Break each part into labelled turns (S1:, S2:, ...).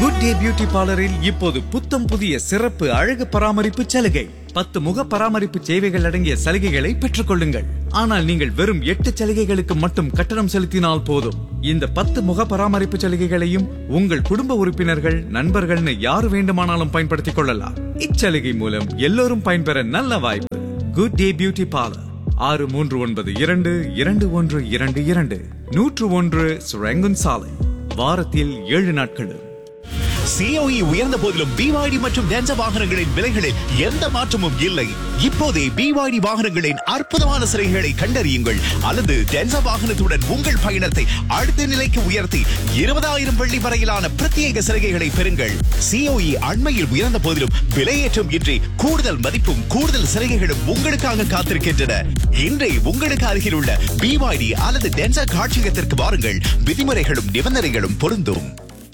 S1: good day beauty பார்லரில் இப்போது புத்தம் புதிய சிறப்பு அழகு பராமரிப்பு சலுகை பத்து முக பராமரிப்பு சேவைகள் அடங்கிய சலுகைகளை பெற்றுக் கொள்ளுங்கள் ஆனால் நீங்கள் வெறும் எட்டு சலுகைகளுக்கு மட்டும் கட்டணம் செலுத்தினால் போதும் இந்த பத்து முக பராமரிப்பு சலுகைகளையும் உங்கள் குடும்ப உறுப்பினர்கள் நண்பர்கள்னு யார் வேண்டுமானாலும் பயன்படுத்திக் கொள்ளலாம் இச்சலுகை மூலம் எல்லோரும் பயன்பெற நல்ல வாய்ப்பு குட் டே பியூட்டி பார்லர் ஆறு மூன்று ஒன்பது இரண்டு இரண்டு ஒன்று இரண்டு இரண்டு நூற்று ஒன்று சுரங்குன் சாலை வாரத்தில் ஏழு நாட்களும்
S2: சிஓஇ உயர்ந்த போதிலும் பிவாய்டி மற்றும் டென்ச வாகனங்களின் விலைகளில் எந்த மாற்றமும் இல்லை இப்போதே பிவாய்டி வாகனங்களின் அற்புதமான சிறைகளை கண்டறியுங்கள் அல்லது டென்சா வாகனத்துடன் உங்கள் பயணத்தை அடுத்த நிலைக்கு உயர்த்தி இருபதாயிரம் வெள்ளி வரையிலான பிரத்யேக சலுகைகளை பெறுங்கள் சிஓஇ அண்மையில் உயர்ந்த போதிலும் விலையேற்றம் இன்றி கூடுதல் மதிப்பும் கூடுதல் சலுகைகளும் உங்களுக்காக காத்திருக்கின்றன இன்றே உங்களுக்கு அருகில் உள்ள பிவாய்டி அல்லது டென்சா காட்சியகத்திற்கு வாருங்கள் விதிமுறைகளும் நிபந்தனைகளும் பொருந்தும்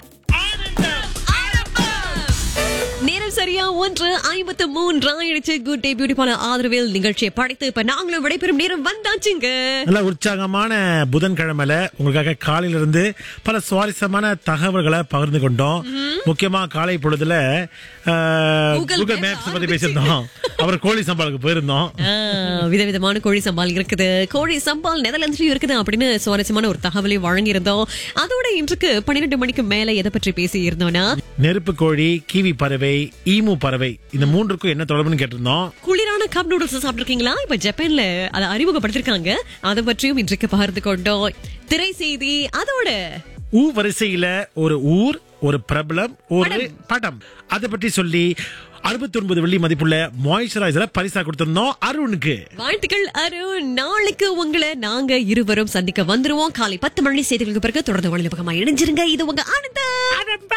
S3: நேரம் சரியா ஒன்று ஐம்பத்து மூன்று ஆயிடுச்சு குட் டே பியூட்டி பார்லர் ஆதரவில் நிகழ்ச்சியை படைத்து இப்ப நாங்களும் விடைபெறும் நேரம் வந்தாச்சுங்க
S4: நல்ல உற்சாகமான புதன்கிழமையில உங்களுக்காக காலையில இருந்து பல சுவாரஸ்யமான தகவல்களை பகிர்ந்து கொண்டோம் முக்கியமா காலை பொழுதுல அஹ்,
S3: Google
S4: Google
S3: Maps
S4: மேப்ஸ் பத்தி பேசியிருந்தோம் அப்புறம் கோழி சம்பாளுக்கு போயிருந்தோம்
S3: ஆ, விதவிதமான கோழி சம்பால் இருக்குது கோழி சம்பால் நெதர்லாண்ட்ஸ்லயும் இருக்குது அப்படின்னு சுவாரஸ்யமான ஒரு தகவலை வழங்கியிருந்தோம் அதோட இன்றைக்கு பன்னிரெண்டு மணிக்கு மேல எதை பற்றி பேசி இருந்தோம்னா
S4: நெருப்பு கோழி கிவி பறவை ஈமு பறவை இந்த மூன்றுக்கும் என்ன தொடர்புன்னு கேட்டிருந்தோம்
S3: குளிரான கப் நூடுல்ஸ் சாப்பிட்டிருக்கீங்களா இப்ப ஜப்பான்ல அதை அறிமுகப்படுத்திருக்காங்க அதை பற்றியும் இன்றைக்கு பகிர்ந்து கொண்டோம் திரை செய்தி அதோட
S4: ஊ வரிசையில ஒரு ஊர் ஒரு பிரபலம் ஒரு படம் அதை பற்றி சொல்லி அறுபத்தி ஒன்பது வெள்ளி மதிப்புள்ள மாய்ஸ்சரைசரை பரிசா கொடுத்திருந்தோம் அருணுக்கு
S3: வாழ்த்துக்கள் அருண் நாளைக்கு உங்களை நாங்க இருவரும் சந்திக்க வந்துருவோம் காலை பத்து மணி செய்திகளுக்கு பிறகு தொடர்ந்து வானிலை பக்கமா இணைஞ்சிருங்க இது உங்க ஆனந்தம்